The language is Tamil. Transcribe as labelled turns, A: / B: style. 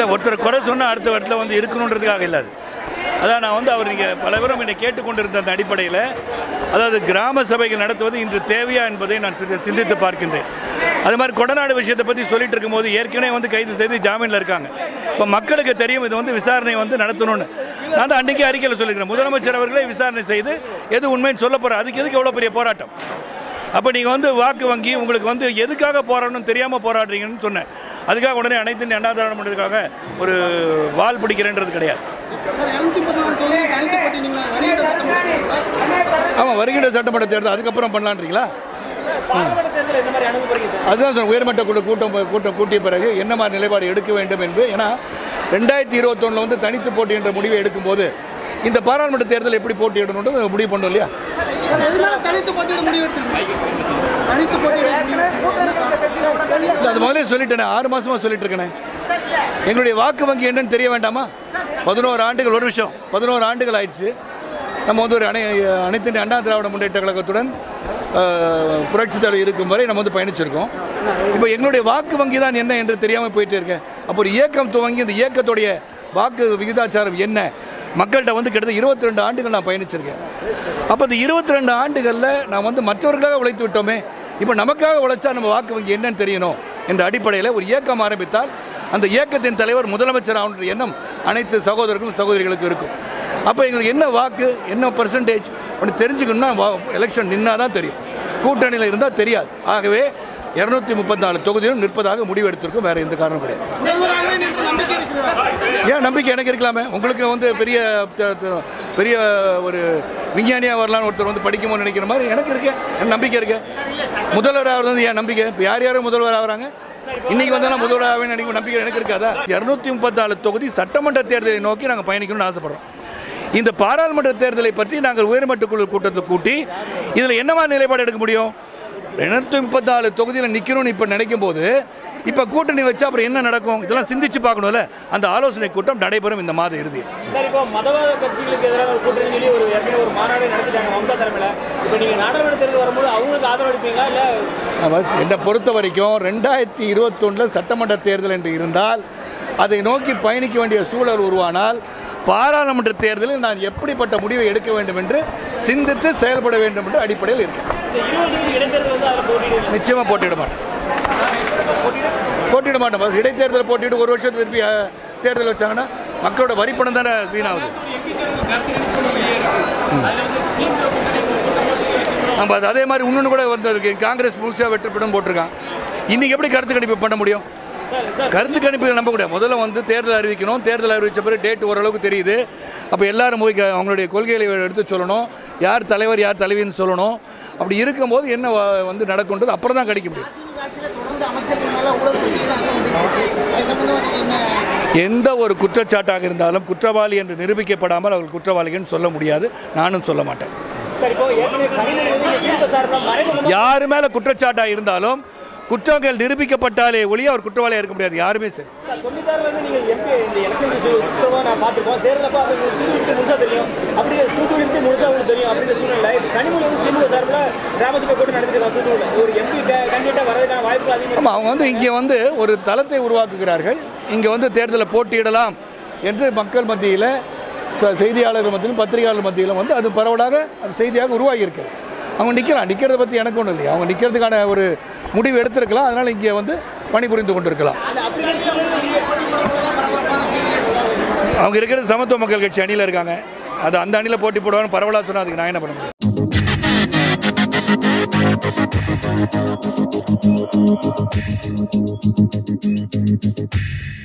A: இல்லை ஒருத்தர் குறை சொன்னால் அடுத்த இடத்துல வந்து இருக்கணுன்றதுக்காக இல்லை அது அதான் நான் வந்து அவர் நீங்கள் பல பேரும் என்னை கேட்டுக்கொண்டிருந்த அந்த அடிப்படையில் அதாவது கிராம சபைகள் நடத்துவது இன்று தேவையா என்பதை நான் சிந்தி- சிந்தித்து பார்க்கின்றேன் அது மாதிரி கொடநாடு விஷயத்தை பற்றி சொல்லிட்டு இருக்கும்போது ஏற்கனவே வந்து கைது செய்து ஜாமீனில் இருக்காங்க இப்போ மக்களுக்கு தெரியும் இது வந்து விசாரணை வந்து நடத்தணும்னு நான் தான் அன்றைக்கே அறிக்கையில் சொல்லிக்கிறேன் முதலமைச்சர் அவர்களே விசாரணை செய்து எது உண்மைன்னு சொல்ல போகிறார் அதுக்கு எதுக்கு எவ்வளோ பெரிய போராட்டம் அப்போ நீங்கள் வந்து வாக்கு வங்கி உங்களுக்கு வந்து எதுக்காக போராடணும்னு தெரியாமல் போராடுறீங்கன்னு சொன்னேன் அதுக்காக உடனே அனைத்து இந்திய அண்ணா திராவிட பண்ணுறதுக்காக ஒரு வால் பிடிக்கிறேன்றது கிடையாது
B: சார் இரநூத்தி முப்பத்தி நாலு தொகுதி தனித்து போட்டினீங்களா வெளியிட சட்டமன்ற
A: ஆமாம் வருகின்ற சட்டமன்ற தேர்தல் அதுக்கப்புறம் பண்ணலான்றீங்களா அதுதான் சார் உயர்மட்ட குழு கூட்டம் கூட்டம் கூட்டிய பிறகு என்ன மாதிரி நிலைப்பாடு எடுக்க வேண்டும் என்று ஏன்னா ரெண்டாயிரத்தி இருபத்தொன்னில் வந்து தனித்து போட்டி என்ற முடிவை எடுக்கும்போது இந்த பாராளுமன்ற தேர்தல் எப்படி போட்டியிடணுன்றது முடிவு பண்ணோம் இல்லையா
B: சார் எதனால தனித்து போட்டியிட முடிவு எடுத்திருக்கீங்க தனித்து போட்டியிட முடிவு
A: இல்ல, அது முதல்ல சொல்லிட்டேனே ஆறு மாசமா சொல்லிட்டு இருக்கேனே எங்களுடைய வாக்கு வங்கி என்னன்னு தெரிய வேண்டாமா பதினோரு ஆண்டுகள் ஒரு விஷயம் பதினோரு ஆண்டுகள் ஆயிடுச்சு நம்ம வந்து ஒரு அனை அனைத்து இந்திய அண்ணா திராவிட முன்னேற்ற கழகத்துடன் அஹ், புரட்சித் தலைவர் இருக்கும் வரை நம்ம வந்து பயணிச்சிருக்கோம் இப்போ எங்களுடைய வாக்கு வங்கி தான் என்ன என்று தெரியாமல் போயிட்டே இருக்கேன் அப்போ ஒரு இயக்கம் துவங்கி இந்த இயக்கத்துடைய வாக்கு விகிதாச்சாரம் என்ன மக்கள்கிட்ட வந்து கிட்டத்தட்ட இருபத்தி ரெண்டு ஆண்டுகள் நான் பயணிச்சிருக்கேன் அப்போ இந்த இருபத்தி ரெண்டு ஆண்டுகளில் நான் வந்து மற்றவர்களுக்காக உழைத்து விட்டோமே இப்போ நமக்காக உழைச்சா நம்ம வாக்கு வங்கி என்னன்னு தெரியணும் என்ற அடிப்படையில் ஒரு இயக்கம் ஆரம்பித்தால் அந்த இயக்கத்தின் தலைவர் முதலமைச்சர் ஆகணுன்ற எண்ணம் அனைத்து சகோதரர்களும் சகோதரிகளுக்கும் இருக்கும் அப்போ எங்களுக்கு என்ன வாக்கு என்ன பர்சன்டேஜ் அப்படின்னு தெரிஞ்சுக்கணும்னா எலெக்ஷன் நின்னா தான் தெரியும் கூட்டணியில் இருந்தால் தெரியாது ஆகவே இரநூத்தி முப்பத்தாலு தொகுதியிலும் நிற்பதாக முடிவெடுத்திருக்கும் வேறு எந்த காரணம் கிடையாது
B: செல்வராகவே நிற்க நம்பிக்கை இருக்குதா
A: ஏன் நம்பிக்கை எனக்கு இருக்கலாமே உங்களுக்கு வந்து பெரிய த- த- பெரிய ஒரு விஞ்ஞானியாக வரலாம்னு ஒருத்தர் வந்து படிக்கணும்னு நினைக்கிற மாதிரி எனக்கு இருக்கு எனக்கு நம்பிக்கை இருக்கு முதல்வர் ஆகிறது வந்து ஏன் நம்பிக்கை இப்போ யார் யாரும் முதல்வர் ஆகுறாங்க இன்னைக்கு வந்தாலும் முதல்வர் ஆவேன் நினைக்கும் நம்பிக்கை எனக்கு இருக்காதா இரநூத்தி முப்பத்தாலு தொகுதி சட்டமன்ற தேர்தலை நோக்கி நாங்கள் பயணிக்கணும்னு ஆசைப்படுறோம் இந்த பாராளுமன்ற தேர்தலை பற்றி நாங்கள் உயர்மட்ட குழு கூட்டத்தை கூட்டி இதில் என்னவா நிலைப்பாடு எடுக்க முடியும் இரநூத்தி முப்பத்தாலு தொகுதியில் நிற்கணும்னு இப்போ நினைக்கும் போது இப்போ கூட்டணி வச்சா அப்புறம் என்ன நடக்கும் இதெல்லாம் சிந்திச்சு பார்க்கணும்ல அந்த ஆலோசனை கூட்டம் நடைபெறும் இந்த மாத இறுதி
C: சார் இப்போ மதவாத கட்சிகளுக்கு எதிராக ஒரு கூட்டணி சொல்லி ஒரு ஏற்கனவே ஒரு மாநாடு நடத்திட்டாங்க மம்தா தலைமையில இப்போ நீங்க நாடாளுமன்ற தேர்தல் வரும்போது அவங்களுக்கு ஆதரவு அளிப்பீங்களா இல்ல
A: பஸ் என்னை பொறுத்த வரைக்கும் ரெண்டாயிரத்தி இருபத்தொன்னில் சட்டமன்ற தேர்தல் என்று இருந்தால் அதை நோக்கி பயணிக்க வேண்டிய சூழல் உருவானால் பாராளுமன்ற தேர்தலில் நான் எப்படிப்பட்ட முடிவை எடுக்க வேண்டும் என்று சிந்தித்து செயல்பட வேண்டும் என்று அடிப்படையில் இருக்கேன்
C: இந்த இருபது தொகுதி இடைத்தேர்தல் வந்து அதில் போட்டியிடலாம்
A: நிச்சயமாக போட்டியிட மாட்டேன் போட்டியிட மாட்டேன் பஸ் இடைத்தேர்தல் போட்டிட்டு ஒரு வருஷத்துக்கு திருப்பி அஹ், தேர்தல் வச்சாங்கன்னா மக்களோட வரிப்பணம் தானே வீணாகுது நம்ம அது அதே மாதிரி இன்னொன்று கூட வந்ததுக்கு காங்கிரஸ் முழுசாக வெற்றிப்படம் போட்டிருக்கான் இன்றைக்கி எப்படி கருத்து கணிப்பு பண்ண முடியும் கருத்து கணிப்புகள் நம்ப முடியாது முதல்ல வந்து தேர்தல் அறிவிக்கணும் தேர்தல் அறிவித்த பிறகு டேட் ஓரளவுக்கு தெரியுது அப்போ எல்லாரும் போய் க- அவங்களுடைய கொள்கைகளை எடுத்து சொல்லணும் யார் தலைவர் யார் தலைவின்னு சொல்லணும் அப்படி இருக்கும்போது என்ன வ- வந்து நடக்குன்றது அப்புறம் தான் கிடைக்க முடியும்
B: திமுக ஆட்சியில தொடர்ந்து அமைச்சர்கள் மேல ஊழல் பண்ணிட்டு அது சம்பந்தமா நீங்க என்ன
A: எந்த ஒரு குற்றச்சாட்டாக இருந்தாலும் குற்றவாளி என்று நிரூபிக்கப்படாமல் அவர்கள் குற்றவாளிகள்னு சொல்ல முடியாது நானும் சொல்ல மாட்டேன்
C: சார் இப்போ ஏற்கனவே கனிமொழி வந்து இந்த திமுக சார்பில் மறைமுகமாக
A: யார் மேலே குற்றச்சாட்டாக இருந்தாலும் குற்றங்கள் நிரூபிக்கப்பட்டாலே ஒழிய அவர் குற்றவாளியாக இருக்க முடியாது யாருமே சரி
C: சார் தொண்ணூத்தாறுல இருந்து நீங்க எம்பி இந்த எலெக்ஷன் சுத்தமாக நான் பார்த்துருக்கோம் தேர்தல் அப்போ அது தூத்துக்குடி முழுசா தெரியும் அப்படி தூத்துக்குடி முழுசா உங்களுக்கு தெரியும் அப்படிங்கிற சூழ்நிலை இப்போ கனிமொழி வந்து திமுக சார்பில் கிராம சபை கூட்டம் நடத்திருக்காங்க தூத்துக்குடியில் ஒரு எம்பி கண்டிப்பாக வரதுக்கான வாய்ப்பு அதிகமாக
A: ஆமாம் அவங்க வந்து இங்கே வந்து ஒரு தளத்தை உருவாக்குகிறார்கள் இங்கே வந்து தேர்தலில் போட்டியிடலாம் என்று மக்கள் மத்தியில் ச- செய்தியாளர்கள் மத்தியிலும் பத்திரிகையாளர் மத்தியிலும் வந்து அது பரவலாக அது செய்தியாக உருவாகி இருக்கிறது அவங்க நிற்கலாம் நிற்கிறத பற்றி எனக்கு ஒன்றும் இல்லையா அவங்க நிற்கிறதுக்கான ஒரு முடிவு எடுத்திருக்கலாம் அதனால் இங்கே வந்து பணிபுரிந்து கொண்டிருக்கலாம் அவங்க இருக்கிறது சமத்துவ மக்கள் கட்சி அணியில் இருக்காங்க அது அந்த அணியில் போட்டி போடுவான்னு பரவலாக சொன்னால் அதுக்கு நான் என்ன பண்ண முடியும்